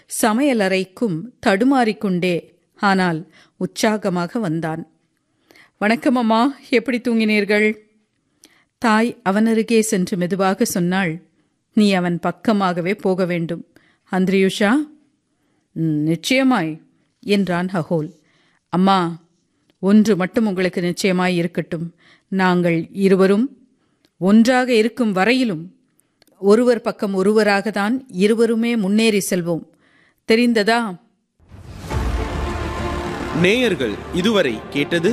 சமையலறைக்கும் தடுமாறிக்கொண்டே ஆனால் உற்சாகமாக வந்தான் வணக்கம் அம்மா எப்படி தூங்கினீர்கள் தாய் அவனருகே சென்று மெதுவாக சொன்னாள் நீ அவன் பக்கமாகவே போக வேண்டும் அந்திரியுஷா "ம், நிச்சயமாய் என்றான் ஹகோல் அம்மா ஒன்று மட்டும் உங்களுக்கு நிச்சயமாய் இருக்கட்டும் நாங்கள் இருவரும் ஒன்றாக இருக்கும் வரையிலும் ஒருவர் பக்கம் ஒருவராக தான் இருவருமே முன்னேறி செல்வோம் தெரிந்ததா நேயர்கள் இதுவரை கேட்டது